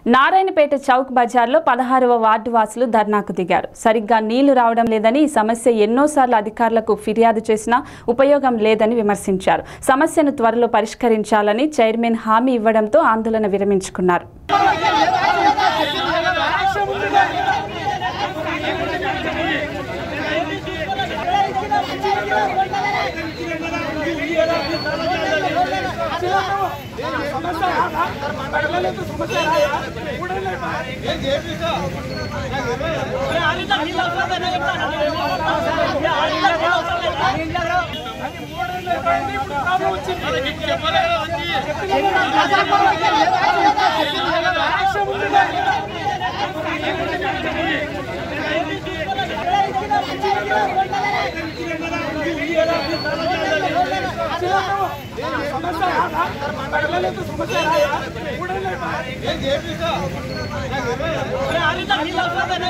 నారాయణపేట చౌక్ బజార్లో పదహారవ వార్డు వాసులు ధర్నాకు దిగారు సరిగ్గా నీళ్లు రావడం లేదని ఈ సమస్య ఎన్నోసార్లు అధికారులకు ఫిర్యాదు చేసినా ఉపయోగం లేదని విమర్శించారు సమస్యను త్వరలో పరిష్కరించాలని చైర్మన్ హామీ ఇవ్వడంతో ఆందోళన విరమించుకున్నారు సమస్య